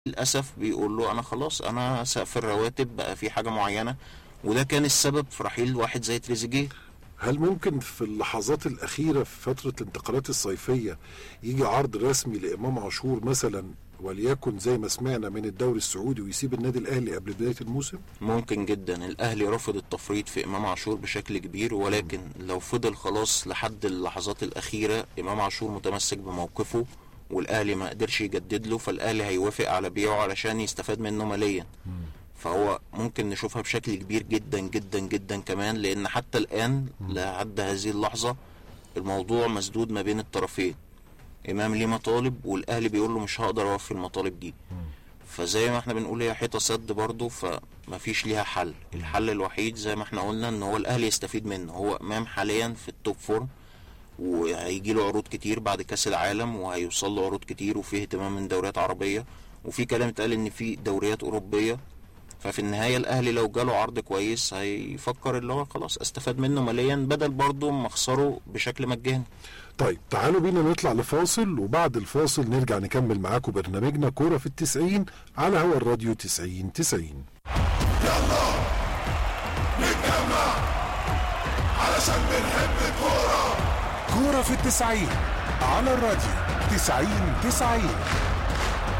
للاسف بيقول له انا خلاص انا سقف الرواتب بقى في حاجه معينه وده كان السبب في رحيل واحد زي تريزيجيه هل ممكن في اللحظات الأخيرة في فترة الانتقالات الصيفية يجي عرض رسمي لإمام عاشور مثلا وليكن زي ما سمعنا من الدوري السعودي ويسيب النادي الأهلي قبل بداية الموسم؟ ممكن جدا الاهلي رفض التفريط في امام عاشور بشكل كبير ولكن لو فضل خلاص لحد اللحظات الاخيره امام عاشور متمسك بموقفه والاهلي ما قدرش يجدد له فالاهلي هيوافق على بيعه علشان يستفاد منه ماليا فهو ممكن نشوفها بشكل كبير جدا جدا جدا كمان لان حتى الان لحد هذه اللحظه الموضوع مسدود ما بين الطرفين امام ليه مطالب والاهلي بيقول له مش هقدر اوفي المطالب دي فزي ما احنا بنقول هي حيطه سد برضه فمفيش ليها حل الحل الوحيد زي ما احنا قلنا ان هو الاهلي يستفيد منه هو امام حاليا في التوب فورم وهيجي له عروض كتير بعد كاس العالم وهيوصل له عروض كتير وفي اهتمام من دوريات عربيه وفي كلام اتقال ان في دوريات اوروبيه ففي النهايه الاهلي لو جاله عرض كويس هيفكر اللي هو خلاص استفاد منه ماليا بدل برضه ما اخسره بشكل مجاني طيب تعالوا بينا نطلع لفاصل وبعد الفاصل نرجع نكمل معاكم برنامجنا كورة في التسعين على هوا الراديو تسعين تسعين كورة في التسعين على الراديو تسعين تسعين